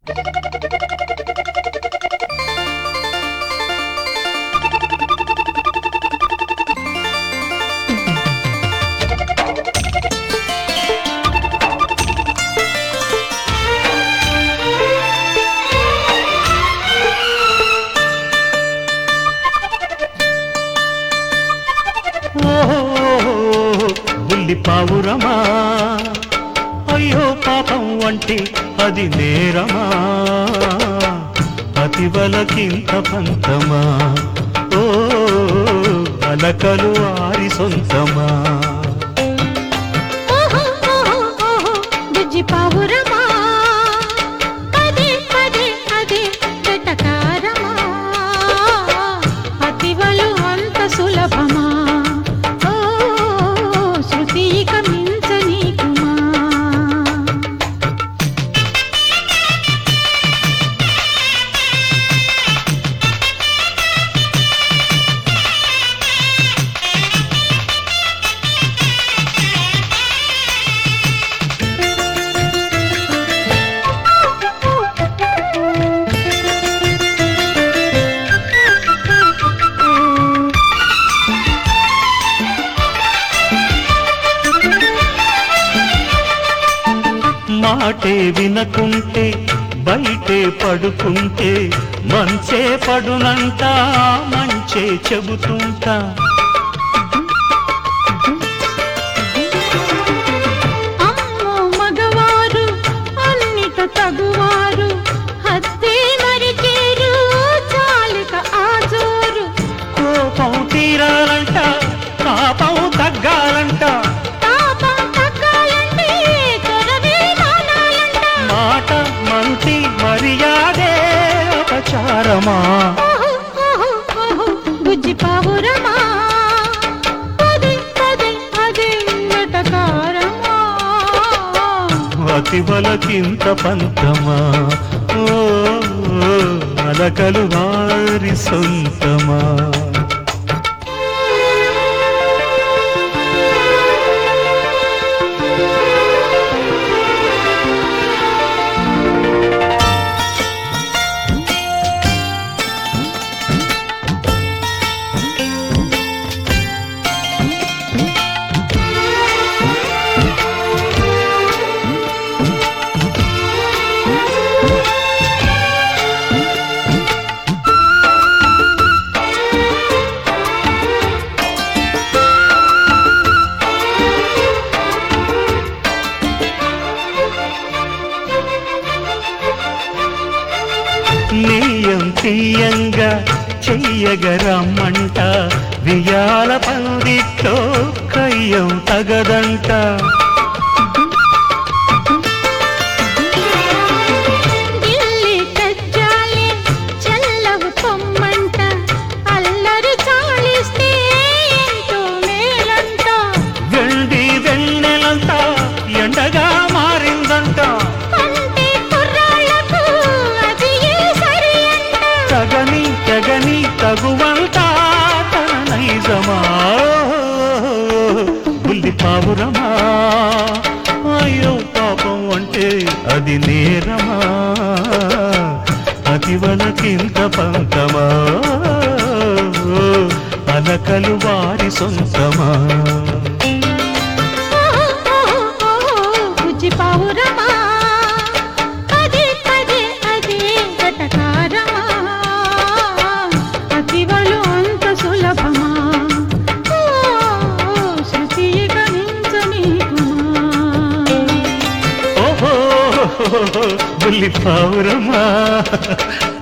ఓహో బుల్లి పావురమా అయ్యో పాపం అంటే అది నేరమా అతివలకింత పంతమా ఓ అలకలు ఆరి సొంతమా ఓహో ఓహో ఓహో బుజ్జి పావురమా పదే పదే అదే వెటకారమా అతివలు అంత సులభమా ఓ శృతి ఇక మించనీకుమా మాటే వినకుంటే బయటే పడుకుంటే మంచే పడునంట మంచే చెబుతుంటా అమ్మో మగవారు అన్నిట తగువారు హత్తే మరిచేరు చాలిక ఆజోరు కోపం తీరాలంట పాపం తగ్గాలంట తాపం తగ్గాలంటే త్వరనే మానాలంట మాట మంచి మర్యాదే అపచారమా ఓహో, ఓహో, ఓహో, బుజ్జి పావురమా పదే పదే అదే వెటకారమా అతివలకింత పంతమా ఓ అలకలు వారి సొంతమా నీయం తీయంగా చెయ్యగరమ్మంట వియాల పందిట్లో కయ్యం తగదంట ఢిల్లీ కజ్జాలే చల్లవు పొమ్మంట అల్లరి చాలిస్తే ఎంతో మేలంట వెండి వెన్నెలంతా ఎండగా మారిందంట అంటే కుర్రాళ్ళకు అది ఏ సరి అంట తగని తగని తగువంతా తన నైజమా బుల్లి పావురమా అయ్యో పాపం అంటే అది నేరమా అతివలకింత పంతమా అలకలు వారి సొంతమా ఓహో, ఓహో, ఓహో, బుజ్జి పావురమా పదే పదే అదే వెటకారమా అతివలు అంత సులభమా ఓ, శృతి ఇక మించనీకుమా ఓహో బుల్లి పావురమా